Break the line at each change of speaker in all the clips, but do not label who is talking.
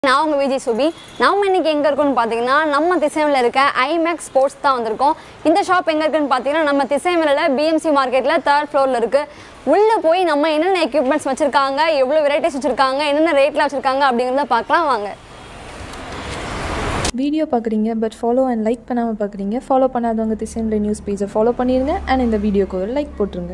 நான் உங்கள் விஜய் சுபி நம்ம இன்னைக்கு எங்கே இருக்கோம்னு பார்த்தீங்கன்னா நம்ம திசைமில் இருக்க ஐமேக்ஸ் ஸ்போர்ட்ஸ் தான் வந்திருக்கோம் இந்த ஷாப் எங்கே இருக்குன்னு பார்த்தீங்கன்னா நம்ம திசைமில்ல பிஎம்சி மார்க்கெட்டில் தேர்ட் ஃப்ளோரில் இருக்குது உள்ளே போய் நம்ம என்னென்ன எக்யூப்மெண்ட்ஸ் வச்சுருக்காங்க எவ்வளோ வெரைட்டிஸ் வச்சுருக்காங்க என்னென்ன ரேட்டில் வச்சுருக்காங்க அப்படிங்கிறத பார்க்கலாம் வாங்க
வீடியோ பார்க்குறீங்க பட் ஃபாலோ அண்ட் லைக் பண்ணாமல் பார்க்குறீங்க ஃபாலோ பண்ணாதவங்க திசைமில் நியூஸ் பேஜை ஃபாலோ பண்ணிடுங்க அண்ட் இந்த வீடியோக்கு ஒரு லைக் போட்டுருங்க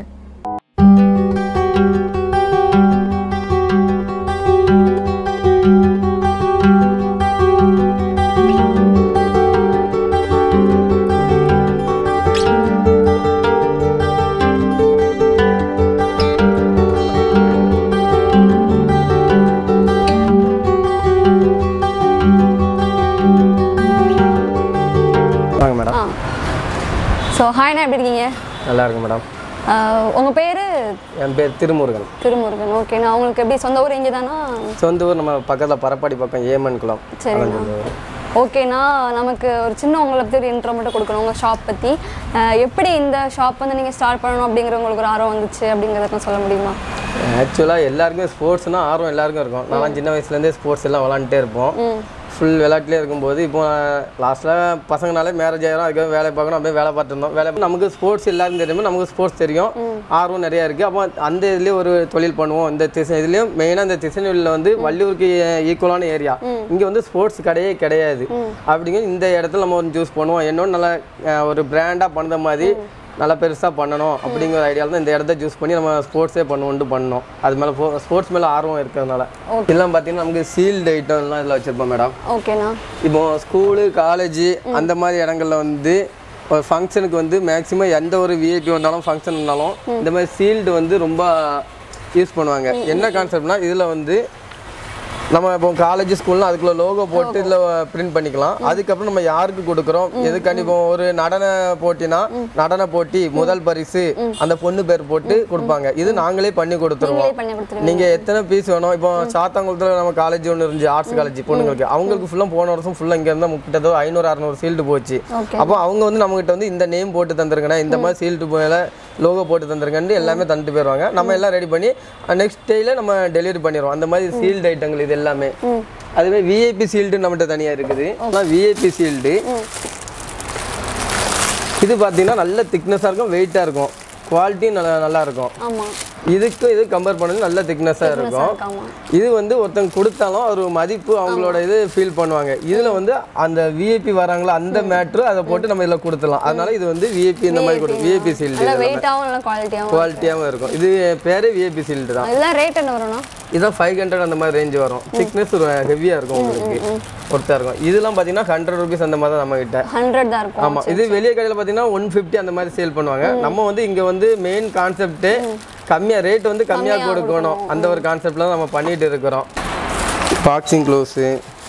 வாங்க மேடம்
ஆ ஸோ ஹாய்னா எப்படி இருக்கீங்க
நல்லா இருக்கு மேடம்
உங்கள் பேர்
என் பேர் திருமுருகன்
திருமுருகன் ஓகேண்ணா உங்களுக்கு எப்படி சொந்த ஊர் இங்கே தானா
சொந்த ஊர் நம்ம பக்கத்தில் பரப்பாடி பக்கம் ஏமன் குளம்
சரிண்ணா ஓகேண்ணா நமக்கு ஒரு சின்ன உங்களை பற்றி ஒரு இன்ட்ரோ மட்டும் கொடுக்கணும் உங்கள் ஷாப் பற்றி எப்படி இந்த ஷாப் வந்து நீங்கள் ஸ்டார்ட் பண்ணணும் அப்படிங்கிற உங்களுக்கு ஒரு ஆர்வம் வந்துச்சு அப்படிங்கிறத சொல்ல முடியுமா
ஆக்சுவலாக எல்லாருக்குமே ஸ்போர்ட்ஸ்னால் ஆர்வம் எல்லாருக்கும் இருக்கும் நான் சின்ன வயசுலேருந்தே ஸ்போர்ட்ஸ் எல்லாம் விளாண்டுட்டே இருப்போம் ஃபுல் விளையாட்டுலேயே இருக்கும்போது இப்போ லாஸ்ட்டில் பசங்கனாலே மேரேஜ் ஆயிரும் அதுக்காக வேலை பார்க்கணும் அப்படியே வேலை பார்த்துருந்தோம் வேலை பார்த்து நமக்கு ஸ்போர்ட்ஸ் எல்லாருக்கும் தெரியுமோ நமக்கு ஸ்போர்ட்ஸ் தெரியும் ஆர்வம் நிறையா இருக்குது அப்போ அந்த இதுலேயே ஒரு தொழில் பண்ணுவோம் இந்த திசை இதுலேயும் மெயினாக இந்த திசைநெல்லியில் வந்து வள்ளியூருக்கு ஈக்குவலான ஏரியா இங்கே வந்து ஸ்போர்ட்ஸ் கிடையே கிடையாது அப்படிங்க இந்த இடத்துல நம்ம ஒரு ஜூஸ் பண்ணுவோம் என்னோட நல்லா அஹ், ஒரு பிராண்டாக பண்ணுற மாதிரி நல்லா பெருசாக பண்ணணும் அப்படிங்கிற ஐடியாவில் தான் இந்த இடத்த சூஸ் பண்ணி நம்ம ஸ்போர்ட்ஸே பண்ணுவோன்ட்டு பண்ணோம் அது மேலே ஸ்போர்ட்ஸ் மேலே ஆர்வம் இருக்கிறதுனால இதெல்லாம் பார்த்தீங்கன்னா நமக்கு சீல்டு ஐட்டம்லாம் இதில் வச்சுருப்போம் மேடம்
ஓகேண்ணா
இப்போ ஸ்கூலு காலேஜ் அந்த மாதிரி இடங்கள்ல வந்து ஒரு ஃபங்க்ஷனுக்கு வந்து மேக்ஸிமம் எந்த ஒரு விஐபி வந்தாலும் ஃபங்க்ஷன் இருந்தாலும் இந்த மாதிரி சீல்டு வந்து ரொம்ப யூஸ் பண்ணுவாங்க என்ன கான்செப்ட்னா இதில் வந்து நம்ம இப்போ காலேஜ் ஸ்கூல்னா அதுக்குள்ள லோகோ போட்டு இதில் பிரிண்ட் பண்ணிக்கலாம் அதுக்கப்புறம் நம்ம யாருக்கு கொடுக்குறோம் எதுக்காண்டி இப்போ ஒரு நடன போட்டினா நடன போட்டி முதல் பரிசு அந்த பொண்ணு பேர் போட்டு கொடுப்பாங்க இது நாங்களே பண்ணி கொடுத்துருவோம்
நீங்களே பண்ணி கொடுத்துருவீங்க
நீங்க எத்தனை பீஸ் வேணும் இப்போ சாத்தாங்குளத்துல நம்ம காலேஜ் ஒன்று இருந்துச்சு ஆர்ட்ஸ் காலேஜ் பொண்ணுங்களுக்கு அவங்களுக்கு ஃபுல்லாக போன வருஷம் ஃபுல்லாக இங்க இருந்தால் கிட்டத்தட்ட ஐநூறு அறநூறு சீல்டு போச்சு
ஓகே
அப்போ அவங்க வந்து நம்மகிட்ட வந்து இந்த நேம் போட்டு தந்துருங்கண்ணா இந்த மாதிரி சீல்டு மேலே லோகோ போட்டு தந்துருங்கன்னு எல்லாமே தந்துட்டு போயிடுவாங்க நம்ம எல்லாம் ரெடி பண்ணி நெக்ஸ்ட் டேயில் நம்ம டெலிவரி பண்ணிடுவோம் அந்த மாதிரி சீல்டு ஐட்டங்கள் இது எல்லாமே அதுவே விஐபி சீல்டு நம்மகிட்ட தனியாக இருக்குது ஆனால் விஐபி சீல்டு இது பார்த்தீங்கன்னா நல்ல திக்னஸாக இருக்கும் வெயிட்டாக இருக்கும் குவாலிட்டி நல்லா நல்லா இருக்கும்
ஆமாம்
இதுக்கு இது கம்பேர் பண்ணது நல்ல திக்னஸாக இருக்கும்
ஆமாம்
இது வந்து ஒருத்தங்க கொடுத்தாலும் ஒரு மதிப்பு அவங்களோட இது ஃபீல் பண்ணுவாங்க இதில் வந்து அந்த விஐபி வராங்களா அந்த மேட்ரு அதை போட்டு நம்ம இதில் கொடுத்துடலாம் அதனால இது வந்து விஐபி இந்த மாதிரி கொடு விஐபி சீல்டு
நல்லா வெயிட்டாகவும் நல்லா குவாலிட்டியாகவும்
குவாலிட்டியாகவும் இருக்கும் இது பேரே விஐபி சீல்டு தான்
இதெல்லாம் ரேட் என்ன வரும்ண்ணா
இதான் ஃபைவ் ஹண்ட்ரட் அந்த மாதிரி ரேஞ்ச் வரும் திக்னஸ் ஹெவியாக இருக்கும் உங்களுக்கு ஒருத்தா இருக்கும் இதெல்லாம் பார்த்தீங்கன்னா ஹண்ட்ரட் ருபீஸ் அந்த மாதிரி தான் நம்ம கிட்ட
ஹண்ட்ரட் தான் இருக்கும்
ஆமாம் இது வெளியே கடையில் பார்த்தீங்கன்னா ஒன் ஃபிஃப்டி அந்த மாதிரி சேல் பண்ணுவாங்க நம்ம வந்து இங்கே வந்து மெயின் கான்செப்ட்டு கம்மியாக ரேட் வந்து கம்மியாக கொடுக்கணும் அந்த ஒரு கான்செப்டில் நம்ம பண்ணிட்டு இருக்கிறோம் பாக்ஸிங் க்ளோஸு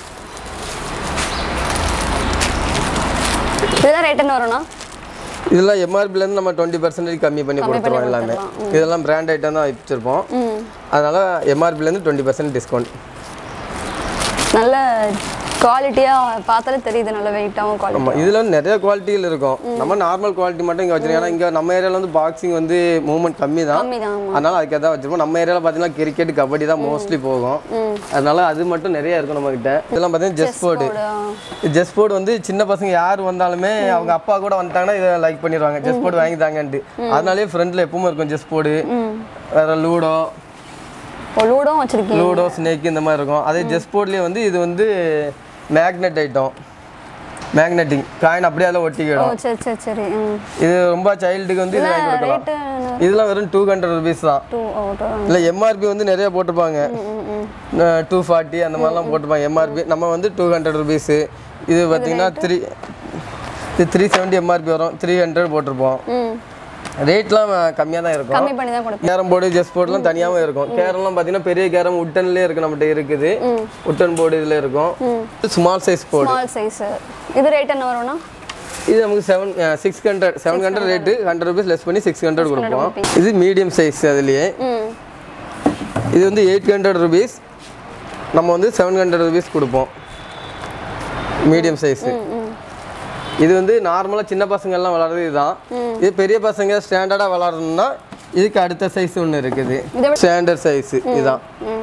இதெல்லாம் ரேட் என்ன வரும்ண்ணா
இதெல்லாம் எம்ஆர்பிலேருந்து நம்ம டுவெண்ட்டி பர்சன்டேஜ் கம்மி பண்ணி கொடுத்துருவோம் எல்லாமே இதெல்லாம் பிராண்ட் ஐட்டம் தான் வச்சுருப்போம்
ம்
அதனால் எம்ஆர்பிலேருந்து டுவெண்ட்டி பர்சன்ட் டிஸ்கவுண்ட்
நல்ல குவாலிட்டியாக பார்த்தாலே தெரியுது நல்ல வெயிட்டாகவும் குவாலிட்டி
ஆமாம் இதில் வந்து நிறைய குவாலிட்டிகள் இருக்கும் நம்ம நார்மல் குவாலிட்டி மட்டும் இங்கே வச்சிருக்கோம் ஏன்னா இங்கே நம்ம ஏரியாவில் வந்து பாக்ஸிங் வந்து மூவ்மெண்ட் கம்மி தான்
கம்மி தான் ஆமாம்
அதனால அதுக்கு தான் வச்சிருப்போம் நம்ம ஏரியாவில் பார்த்தீங்கன்னா கிரிக்கெட் கபடி தான் மோஸ்ட்லி போகும் அதனால அது மட்டும் நிறைய இருக்கும் நம்ம கிட்ட இதெல்லாம் பார்த்தீங்கன்னா ஜெஸ் போர்டு ஜெஸ் போர்டு வந்து சின்ன பசங்க யார் வந்தாலுமே அவங்க அப்பா கூட வந்துட்டாங்கன்னா இதை லைக் பண்ணிடுவாங்க ஜெஸ் போர்டு வாங்கி தாங்கன்ட்டு அதனாலே ஃப்ரெண்டில் எப்பவும் இருக்கும் ஜெஸ் போர்டு வேற லூடோ
லூடும் வச்சிருக்கீங்க
லூடோ ஸ்னேக் இந்த மாதிரி இருக்கும் அதே ஜெஸ் போர்ட்லேயே வந்து இது வந்து மேக்னெட் ஐட்டம் மேக்னெட்டிங் காயின் அப்படியே அதில்
ஓ
ஒட்டிக்கிடும்
சரி சரி சரி ம்
இது ரொம்ப சைல்டுக்கு வந்து இது வாங்கி கொடுக்கலாம்
ரேட்டு
இதெல்லாம் வெறும் டூ ஹண்ட்ரட் ருபீஸ் தான்
டூ ஓ டூ
இல்லை எம்ஆர்பி வந்து நிறைய போட்டிருப்பாங்க
ம் ம்
டூ ஃபார்ட்டி அந்த மாதிரிலாம் போட்டிருப்பாங்க எம்ஆர்பி நம்ம வந்து டூ ஹண்ட்ரட் ருபீஸு இது பார்த்தீங்கன்னா த்ரீ இது த்ரீ செவன்ட்டி எம்ஆர்பி வரும் த்ரீ ஹண்ட்ரட் போட்டிருப்போம்
ம்
ரேட்லாம் கம்மியாக தான் இருக்கும்
கம்மி பண்ணி தான் கொடுப்பேன்
கேரம் போர்டு ஜெஸ் போர்டுலாம் தனியாகவும் இருக்கும் கேரம்லாம் பார்த்தீங்கன்னா பெரிய கேரம் உட்டன்லேயே இருக்கு நம்மகிட்ட இருக்குது உட்டன் போர்டு இதில் இருக்கும் small size board
small size இது ரேட் என்ன வரும்னா
இது நமக்கு seven six hundred seven hundred rate hundred rupees less பண்ணி சிக்ஸ் ஹண்ட்ரட் கொடுப்போம் இது மீடியம் சைஸ் அதுலேயே
ம்
இது வந்து எயிட் ஹண்ட்ரட் ருபீஸ் நம்ம வந்து செவன் ஹண்ட்ரட் ருபீஸ் கொடுப்போம் மீடியம் சைஸு இது வந்து நார்மலாக சின்ன பசங்க எல்லாம் விளாட்றது இதுதான் இது பெரிய பசங்க ஸ்டாண்டர்டாக விளாட்றதுன்னா இதுக்கு அடுத்த சைஸ் ஒன்று இருக்குது
இதை விட-
ஸ்டாண்டர்ட் சைஸ் இதுதான்
ம்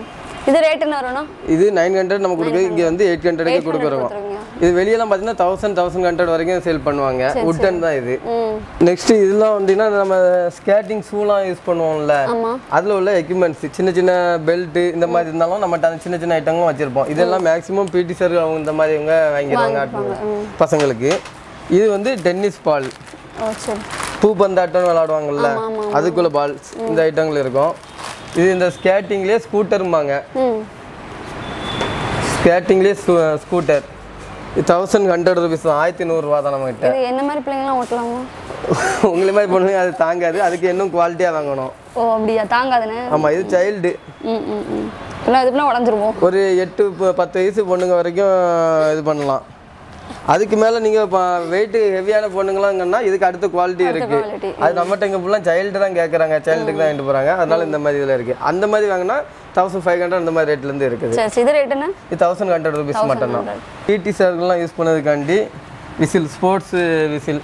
இது ரேட் என்ன வரும்னா
இது நைன் ஹண்ட்ரட் நம்ம கொடுக்குறது இங்கே வந்து எயிட் ஹண்ட்ரடுக்கு கொடுக்குறோம்
கொடுத்துருங்க
இது வெளியெல்லாம் பார்த்தீங்கன்னா தௌசண்ட் தௌசண்ட் ஹண்ட்ரட் வரைக்கும் சேல் பண்ணுவாங்க உட்டன் தான் இது
ம்
நெக்ஸ்ட் இதெல்லாம் வந்தீங்கன்னா நம்ம ஸ்கேட்டிங் ஷூலாம் யூஸ் பண்ணுவோம்ல
ஆமா
அதில் உள்ள எக்யூப்மெண்ட்ஸ் சின்ன சின்ன பெல்ட் இந்த மாதிரி இருந்தாலும் நம்மகிட்ட அந்த சின்ன சின்ன ஐட்டங்களும் வச்சிருப்போம் இதெல்லாம் மேக்ஸிமம் பிடி சார் அவங்க இந்த மாதிரி இவங்க வாங்கிடுவாங்க ஆட்டு பசங்களுக்கு இது வந்து டென்னிஸ் பால்
ஓ சரி
பூ பந்தாட்டம் விளாடுவாங்கல்ல அதுக்குள்ள பால்ஸ் இந்த ஐட்டங்கள் இருக்கும் இது இந்த ஸ்கேட்டிங்லேயே ஸ்கூட்டரும்பாங்க
ம்
ஸ்கேட்டிங்லேயே ஸ்கூட்டர் தௌசண்ட் ஹண்ட்ரட் ருபீஸ் தான் ஆயிரத்தி நூறுரூவா தான் நம்மகிட்ட
இது என்ன மாதிரி பிள்ளைங்களாம் ஓட்டலாமா
உங்களை மாதிரி பொண்ணுங்க அது தாங்காது அதுக்கு இன்னும் குவாலிட்டியாக வாங்கணும்
ஓ அப்படியா தாங்காதுன்னு
ஆமாம் இது சைல்டு
ம் ம் ம் இல்லை இதுக்குலாம் உடஞ்சிருவோம்
ஒரு எட்டு ப- பத்து வயசு பொண்ணுங்க வரைக்கும் இது பண்ணலாம் அதுக்கு மேலே நீங்கள் வெயிட் ஹெவியான பொண்ணுங்களாங்கன்னா இதுக்கு அடுத்த குவாலிட்டி இருக்குது
quality.
அது நம்மகிட்ட இங்கே ஃபுல்லாக சைல்டு தான் கேட்குறாங்க சைல்டுக்கு தான் வாங்கிட்டு போகிறாங்க அதனால இந்த மாதிரி இதில் இருக்குது அந்த மாதிரி வாங்கினா தௌசண்ட் ஃபைவ் ஹண்ட்ரட் அந்த மாதிரி ரேட்லேருந்து இருக்குது
சரி சரி இது ரேட் என்ன
இது தௌசண்ட் ஹண்ட்ரட் ருபீஸ் மட்டும் தான் பிடி சார்லாம் யூஸ் பண்ணதுக்காண்டி விசில் ஸ்போர்ட்ஸு விசில்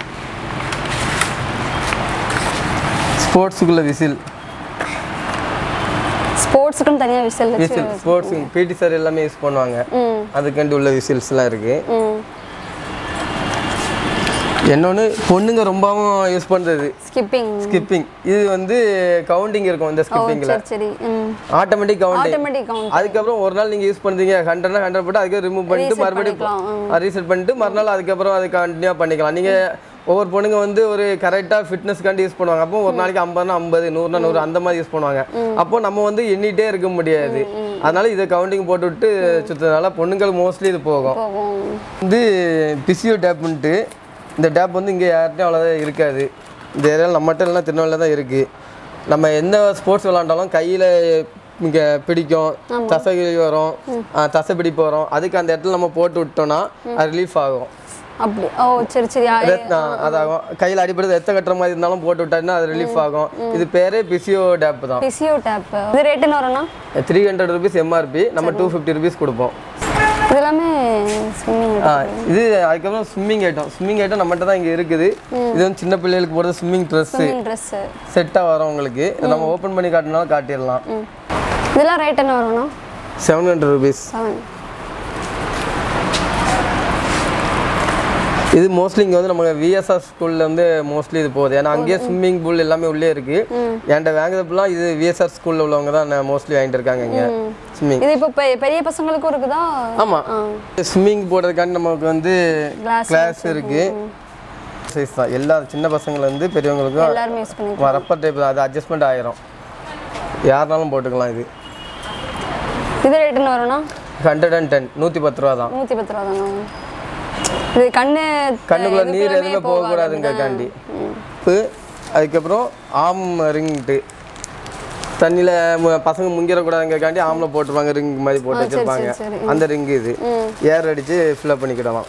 ஸ்போர்ட்ஸுக்குள்ள விசில்
ஸ்போர்ட்ஸுக்குன்னு தனியாக விசில் வச்சு
விசில் ஸ்போர்ட்ஸ் பிடி சார் எல்லாமே யூஸ் பண்ணுவாங்க
ம்
அதுக்காண்டி உள்ள விசில்ஸ்லாம் இருக்குது
ம்
இன்னொன்று பொண்ணுங்க ரொம்பவும் யூஸ் பண்ணுறது
ஸ்கிப்பிங்
ஸ்கிப்பிங் இது வந்து கவுண்டிங் இருக்கும் இந்த
ஓ
ஸ்கிப்பிங்கில்
சரி சரி ம்
ஆட்டோமேட்டிக் கவுண்டிங்
ஆட்டோமேட்டிக் கவுண்ட்
அதுக்கப்புறம் ஒரு நாள் நீங்கள் யூஸ் பண்ணுறீங்க ஹண்ட்ரட்னா ஹண்ட்ரட் போட்டு அதுக்கு ரிமூவ் பண்ணிட்டு
Reset
மறுபடியும்
பண்ணிக்கலாம்,
ரீசெட் பண்ணிட்டு மறுநாள் அதுக்கப்புறம் அது கண்டினியூ பண்ணிக்கலாம் நீங்கள் ஒவ்வொரு பொண்ணுங்க வந்து ஒரு கரெக்டாக ஃபிட்னஸ்க்காண்டி யூஸ் பண்ணுவாங்க அப்போ ஒரு நாளைக்கு ஐம்பதுனா ஐம்பது நூறுனா நூறு அந்த மாதிரி யூஸ் பண்ணுவாங்க அப்போ நம்ம வந்து எண்ணிட்டே இருக்க முடியாது அதனால இதை கவுண்டிங் போட்டு விட்டு சுற்றுறதுனால பொண்ணுங்கள் மோஸ்ட்லி இது போகும்
போகும்
வந்து பிசியோ டேப்ன்ட்டு இந்த டேப் வந்து இங்கே யார்கிட்டையும் அவ்வளோதான் இருக்காது இந்த ஏரியாவில் நம்மகிட்ட இல்லைனா திருநெல்வேலியில் தான் இருக்குது நம்ம எந்த ஸ்போர்ட்ஸ் விளாண்டாலும் கையில் இங்கே பிடிக்கும் தசை வரும் ஆ, தசை பிடிப்பு வரும் அதுக்கு அந்த இடத்துல நம்ம போட்டு விட்டோம்னா அது ரிலீஃப் ஆகும்
அப்படி ஓ சரி சரி ஆ,
ரத்- ஆ, அதாகும் கையில் அடிப்படை ரத்த கட்டுற மாதிரி இருந்தாலும் போட்டு விட்டாருன்னா அது ரிலீஃப் ஆகும் இது பேரே பிசியோ டேப் தான்
பிசியோ டேப் இது ரேட் என்ன வரும்னா
த்ரீ ஹண்ட்ரட் ருபீஸ் எம்ஆர்பி நம்ம டூ ஃபிஃப்டி ருபீஸ் கொடுப்போம்
இது எல்லாமே ஸ்விம்மிங்
ஆ, இது அதுக்கப்புறம் ஸ்விம்மிங் ஐட்டம் ஸ்விம்மிங் ஐட்டம் நம்மகிட்ட தான் இங்கே இருக்குது இது வந்து சின்ன பிள்ளைகளுக்கு போடுறது ஸ்விம்மிங் ட்ரெஸ்ஸு
ஸ்விம்மிங் ட்ரெஸ்ஸு
செட்டாக வரும் உங்களுக்கு இதை நம்ம ஓப்பன் பண்ணி காட்டினாலும் காட்டிடலாம்
ம் இதெல்லாம் ரேட் என்ன வரும்னா
செவன் ஹண்ட்ரட் ருபீஸ்
செவன்
இது மோஸ்ட்லி இங்கே வந்து நம்ம விஎஸ்ஆர் ஸ்கூலில் வந்து மோஸ்ட்லி இது போகுது ஏன்னா அங்கேயே ஸ்விம்மிங் பூல் எல்லாமே உள்ளே இருக்குது என்கிட்ட வாங்குறதுலாம் இது விஎஸ்ஆர் ஸ்கூலில் உள்ளவங்க தான் மோஸ்ட்லி வாங்கிட்டு இருக்காங்க இங்கே ஸ்விம்மிங்
இது இப்போ பெ- பெரிய பசங்களுக்கும் இருக்குதா
ஆமாம் ஸ்விம்மிங் போடுறதுக்காண்டி நமக்கு வந்து
Glass
கிளாஸ் இருக்குது சைஸ் தான் எல்லா சின்ன பசங்கள்லேருந்து பெரியவங்களுக்கும்
எல்லாருமே யூஸ் பண்ணி
ரப்பர் டைப் தான் அது அட்ஜஸ்ட்மெண்ட் ஆயிரும் யாருனாலும் போட்டுக்கலாம் இது
இது ரேட் என்ன வரும்னா
ஹண்ட்ரட் அண்ட் டென் நூற்றி பத்து ரூபா தான்
நூற்றி பத்து ரூபா தானா இது கண்ணு
கண்ணுக்குள்ள நீர்
இதுக்குள்ளமே
எதுவுமே போகக்கூடாதுங்கக்காண்டி உப்பு அதுக்கப்புறம் ஆம் ரிங்ட்டு தண்ணியில் பசங்க முங்கிடக்கூடாதுங்கக்காண்டி ஆம்ல போட்டுருப்பாங்க ரிங் மாதிரி போட்டு வச்சிருப்பாங்க
சரி,
அந்த ரிங் இது ஏர் அடித்து ஃபில்அப் பண்ணிக்கிடலாம்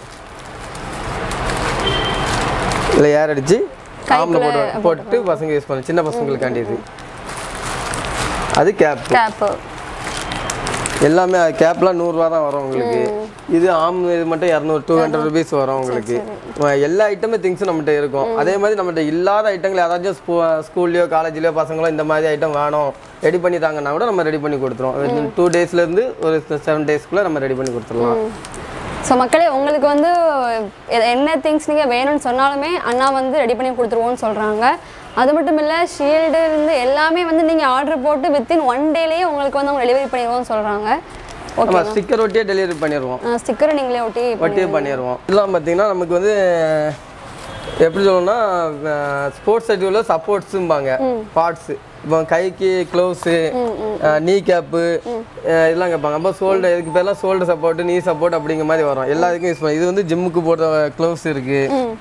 இல்லை ஏர் அடித்து ஆம்ல போட்டு போட்டு பசங்க யூஸ் பண்ணு சின்ன பசங்களுக்காண்டி இது அது கேப்
கேப்பு
எல்லாமே கேப்லாம் நூறுரூவா தான் வரும் உங்களுக்கு இது ஆம் இது மட்டும் இரநூறு டூ ஹண்ட்ரட் ருபீஸ் வரும் உங்களுக்கு அஹ் எல்லா ஐட்டமே திங்ஸும் நம்மகிட்ட இருக்கும் அதே மாதிரி நம்மகிட்ட இல்லாத ஐட்டங்கள் ஏதாச்சும் ஸ்கூ ஸ்கூல்லையோ காலேஜ்லையோ பசங்களோ இந்த மாதிரி ஐட்டம் வேணும் ரெடி பண்ணி தாங்கன்னா கூட நம்ம ரெடி பண்ணி கொடுத்துருவோம் டூ டேஸ்லேருந்து ஒரு செவன் டேஸ்க்குள்ளே நம்ம ரெடி பண்ணி கொடுத்துடலாம்
ஸோ மக்களே உங்களுக்கு வந்து எ- என்ன திங்ஸ் நீங்கள் வேணும்னு சொன்னாலுமே அண்ணா வந்து ரெடி பண்ணி கொடுத்துருவோன்னு சொல்கிறாங்க அது மட்டும் இல்லை ஷீல்டு இருந்து எல்லாமே வந்து நீங்கள் ஆர்டர் போட்டு வித்தின் ஒன் டேலேயே உங்களுக்கு வந்து அவங்க டெலிவரி பண்ணிடுவோம்னு சொல்கிறாங்க ஓகே
நம்ம ஸ்டிக்கர் ஒட்டியே டெலிவரி பண்ணிடுவோம்
ஸ்டிக்கரை நீங்களே ஒட்டி
ஒட்டியே பண்ணிடுவோம் இதெல்லாம் பார்த்தீங்கன்னா நமக்கு வந்து எப்படி சொல்லணும்னா ஸ்போர்ட்ஸ் சர்டிஃபிகேட்ல சப்போர்ட்ஸும்பாங்க பார்ட்ஸ் இப்போ கைக்கு க்ளவுஸு நீ கேப்பு இதெல்லாம் கேட்பாங்க அப்போ ஷோல்டர் இதுக்கு பேர்லாம் ஷோல்டர் சப்போர்ட் நீ சப்போர்ட் அப்படிங்கிற மாதிரி வரும் எல்லாத்துக்கும் யூஸ் பண்ணி இது வந்து ஜிம்முக்கு போடுற க்ளவுஸ் இருக்கு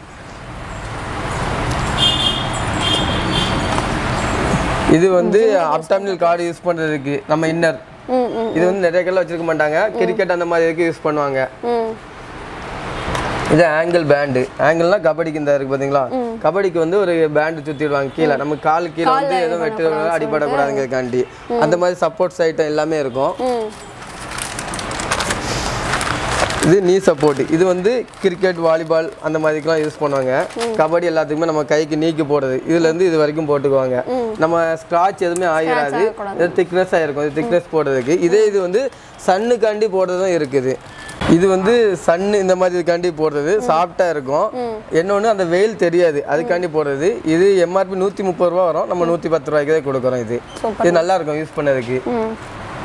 இது வந்து அப்டாமினல் கார்டு யூஸ் பண்ணுறதுக்கு நம்ம இன்னர்
ம் ம்
இது வந்து நிறைய கல்ல வச்சிருக்க மாட்டாங்க கிரிக்கெட் அந்த மாதிரி இதுக்கு யூஸ் பண்ணுவாங்க
ம்
இது ஆங்கிள் பேண்டு ஆங்கிள்னா கபடிக்கு இந்த இருக்கு பாத்தீங்களா கபடிக்கு வந்து ஒரு பேண்டு சுத்திடுவாங்க கீழே நம்ம கால் கீழே வந்து எதுவும் வெட்டு அடிபடக்கூடாதுங்கிறதுக்காண்டி அந்த மாதிரி சப்போர்ட்ஸ் ஐட்டம் எல்லாமே இருக்கும்
ம்
இது நீ சப்போர்ட் இது வந்து கிரிக்கெட் வாலிபால் அந்த மாதிரிக்கெல்லாம் யூஸ் பண்ணுவாங்க கபடி எல்லாத்துக்குமே நம்ம கைக்கு நீக்கி போடுறது இதுல இருந்து இது வரைக்கும் போட்டுக்குவாங்க நம்ம ஸ்க்ராட்ச் எதுவுமே ஆகிடாது
ஆகக்கூடாது.
இது திக்னஸ் ஆயிருக்கும் இது திக்னஸ் போடுறதுக்கு இதே இது வந்து சன்னுக்காண்டி போடுறதும் இருக்குது இது வந்து சன்னு இந்த மாதிரி இதுக்காண்டி போடுறது சாஃப்டா இருக்கும் இன்னொன்று அந்த வெயில் தெரியாது அதுக்காண்டி போடுறது இது எம்ஆர்பி நூற்றி முப்பது ரூபா வரும் நம்ம நூற்றி பத்து ரூபாய்க்கு தான் கொடுக்குறோம் இது
Super.
இது நல்லா இருக்கும் யூஸ் பண்ணதுக்கு
ம்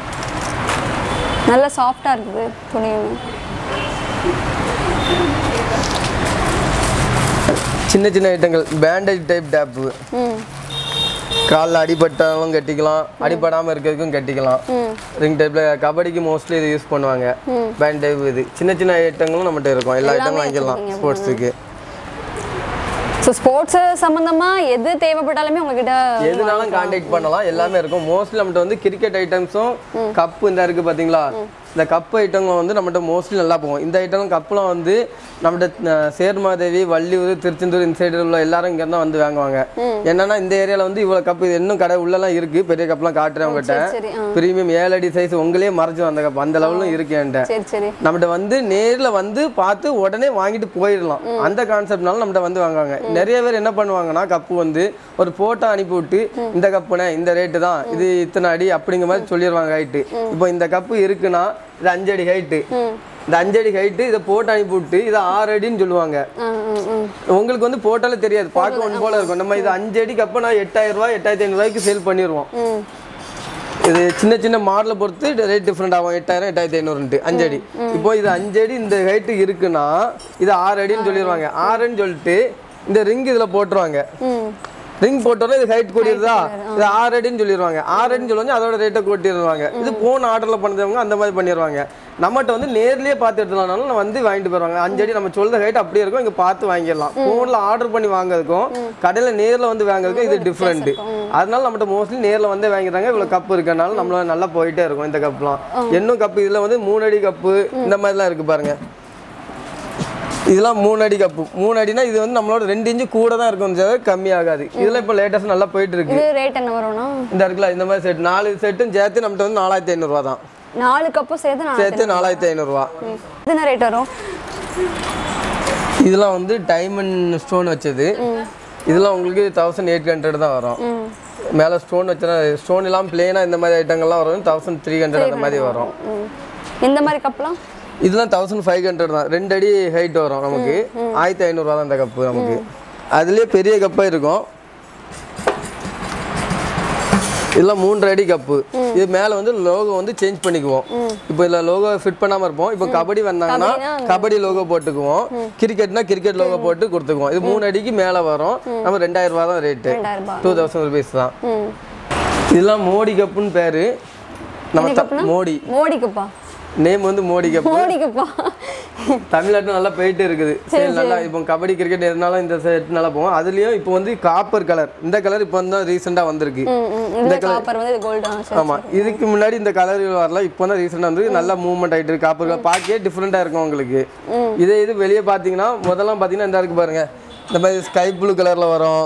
நல்லா சாஃப்டாக இருக்குது துணியும்
சின்ன சின்ன ஐட்டங்கள் பேண்டேஜ் டைப் டேப்பு
ம்
காலில் அடிபட்டாலும் கட்டிக்கலாம் அடிபடாமல் இருக்கிறதுக்கும் கட்டிக்கலாம்
ம்
ரிங் டைப்பில் கபடிக்கு மோஸ்ட்லி இது யூஸ் பண்ணுவாங்க பேண்ட் டைப் இது சின்ன சின்ன ஐட்டங்களும் நம்மகிட்ட இருக்கும் எல்லா ஐட்டங்களும் வாங்கிக்கலாம்
வச்சிருக்கீங்க.
ஸ்போர்ட்ஸுக்கு
ஸோ ஸ்போர்ட்ஸ் சம்மந்தமாக எது தேவைப்பட்டாலுமே உங்ககிட்ட
எதுனாலும் காண்டாக்ட் பண்ணலாம் எல்லாமே இருக்கும் மோஸ்ட்லி நம்மகிட்ட வந்து கிரிக்கெட் ஐட்டம்ஸும் கப்பு இந்த இருக்கு பாத்தீங்களா இந்த கப் ஐட்டங்கள் வந்து நம்மகிட்ட மோஸ்ட்லி நல்லா போகும் இந்த ஐட்டம் கப்புலாம் வந்து நம்மகிட்ட அஹ், சேர்மாதேவி வள்ளியூர் திருச்செந்தூர் இந்த சைடு உள்ள எல்லாரும் இங்க தான் வந்து வாங்குவாங்க என்னன்னா இந்த ஏரியால வந்து இவ்வளவு கப்பு இது இன்னும் கடை உள்ளலாம் இருக்கு பெரிய கப்லாம் காட்டுறேன் உங்ககிட்ட
சரி ஆ
பிரீமியம் ஏழடி சைஸ் உங்களே மறைச்சிடும் அந்த கப் அந்த லெவலும் இருக்கு என்கிட்ட
சரி சரி
நம்மகிட்ட வந்து நேர்ல வந்து பார்த்து உடனே வாங்கிட்டு போயிடலாம் அந்த கான்செப்ட்னால நம்மகிட்ட வந்து வாங்குவாங்க நிறைய பேர் என்ன பண்ணுவாங்கன்னா கப்பு வந்து ஒரு போட்டோ அனுப்பி விட்டு இந்த கப்புனே இந்த ரேட்டு தான் இது இத்தனை அடி அப்படிங்கிற மாதிரி சொல்லிடுவாங்க ஹைட்டு இப்போ இந்த கப்பு இருக்குன்னா இது அஞ்சு அடி ஹைட்டு
ம்
இந்த அஞ்சு அடி ஹைட்டு இதை போட்டு அனுப்பி விட்டு இது ஆறு அடின்னு சொல்லுவாங்க
ஆ ம் ம்
உங்களுக்கு வந்து போட்டாலே தெரியாது பார்க்க ஒன்று போல இருக்கும் நம்ம இது அஞ்சு அடி கப்பை நான் எட்டாயிரம் ரூபாய் எட்டாயிரத்தி ஐநூறுரூவாய்க்கு சேல் பண்ணிடுவோம்
ம்
இது சின்ன சின்ன மாடலை பொறுத்து ரேட் டிஃப்ரெண்ட் ஆகும் எட்டாயிரம் எட்டாயிரத்தி ஐநூறுன்ட்டு அஞ்சு அடி இப்போ இது அஞ்சு அடி இந்த ஹைட்டு இருக்குன்னா இது ஆறு அடின்னு சொல்லிடுவாங்க ஆறுன்னு சொல்லிட்டு இந்த ரிங் இதில் போட்டுருவாங்க
ம்
ரிங் போட்டோன்னா இது ஹைட் கூட்டிடுதா இது ஆறு அடின்னு சொல்லிடுவாங்க ஆறு அடின்னு சொல்லுவாங்க அதோட ரேட்டை கூட்டிடுவாங்க இது போன் ஆர்டரில் பண்ணுறவங்க அந்த மாதிரி பண்ணிடுவாங்க நம்மகிட்ட வந்து நேர்லயே பார்த்து எடுத்துலாம்னாலும் நான் வந்து வாங்கிட்டு போயிருவாங்க அஞ்சு அடி நம்ம சொல்ற ஹைட் அப்படியே இருக்கும் இங்கே பார்த்து வாங்கிடலாம் ஃபோனில் ஆர்டர் பண்ணி வாங்குறதுக்கும் கடையில் நேரில் வந்து வாங்குறதுக்கும் இது டிஃப்ரெண்ட் அதனால நம்மகிட்ட மோஸ்ட்லி நேரில் வந்து வாங்கிடுறாங்க இவ்வளோ கப்பு இருக்கனால நம்மள நல்லா போயிட்டே இருக்கும் இந்த கப்லாம் இன்னும் கப்பு இதில் வந்து மூணு அடி கப்பு இந்த மாதிரிலாம் இருக்கு பாருங்க இதெல்லாம் மூணு அடி கப்பு மூணு அடினா இது வந்து நம்மளோட ரெண்டு இன்ச்சு கூட தான் இருக்கும் தவிர கம்மி ஆகாது இதெல்லாம் இப்போ லேட்டஸ்ட் நல்லா போயிட்டு இருக்கு
இது ரேட் என்ன வரும்னா
இந்த இருக்குல்ல இந்த மாதிரி செட் நாலு செட்டும் சேர்த்து நம்மகிட்ட வந்து நாலாயிரத்தி ஐநூறுரூவா தான்
நாலு கப்பும் சேர்த்து நான்
சேர்த்து நாலாயிரத்தி ஐநூறுரூவா
இது என்ன ரேட் வரும்
இதெல்லாம் வந்து டைமண்ட் ஸ்டோன் வச்சது இதெல்லாம் உங்களுக்கு தௌசண்ட் எயிட் ஹண்ட்ரட் தான் வரும்
ம்
மேலே ஸ்டோன் வச்சா ஸ்டோன் எல்லாம் பிளேனாக இந்த மாதிரி ஐட்டங்கள்லாம் வரும் தௌசண்ட் த்ரீ ஹண்ட்ரட் அந்த மாதிரி வரும்
ம் இந்த மாதிரி கப்லாம்
இதெல்லாம் தௌசண்ட் ஃபைவ் ஹண்ட்ரட் தான் ரெண்டு அடி ஹைட் வரும் நமக்கு ஆயிரத்தி ஐநூறுரூவா தான் இந்த கப்பு நமக்கு அதுலேயே பெரிய கப்பாக இருக்கும் இதெல்லாம் மூன்றரை அடி கப்பு இது மேலே வந்து லோகோ வந்து சேஞ்ச் பண்ணிக்குவோம் இப்போ இதில் லோகோ ஃபிட் பண்ணாமல் இருப்போம் இப்போ கபடி வந்தாங்கன்னா கபடி லோகோ போட்டுக்குவோம் கிரிக்கெட்னா கிரிக்கெட் லோகோ போட்டு கொடுத்துக்குவோம் இது மூணு அடிக்கு மேலே வரும் நம்ம ரெண்டாயிரம் ரூபா தான் ரேட்டு
ரெண்டாயிரம் ரூபாய்
டூ தௌசண்ட் ருபீஸ் தான்
ம்
இதெல்லாம் மோடி கப்புன்னு பேர் நம்ம த- மோடி
மோடி கப்பா
நேம் வந்து மோடி கப்பு
மோடி கப்பா
தமிழ்நாட்டில் நல்லா போயிட்டு இருக்குது சரி நல்லா இப்போ கபடி கிரிக்கெட் எதுனாலும் இந்த செட் நல்லா போகும் அதுலேயும் இப்போ வந்து காப்பர் கலர் இந்த கலர் இப்போ வந்து ரீசெண்டாக வந்திருக்கு
ம் ம் இது காப்பர் வந்து இது கோல்டு சரி
ஆமாம் இதுக்கு முன்னாடி இந்த கலர் வரல இப்போ தான் ரீசெண்டாக வந்து நல்லா மூவ்மெண்ட் ஆகிட்டு இருக்கு காப்பர் கலர் பார்க்கவே டிஃப்ரெண்ட்டாக இருக்கும் உங்களுக்கு இதே இது வெளியே பார்த்தீங்கன்னா முதல்லாம் பார்த்தீங்கன்னா இந்த இருக்கு பாருங்க இந்த மாதிரி ஸ்கை ப்ளூ கலரில் வரும்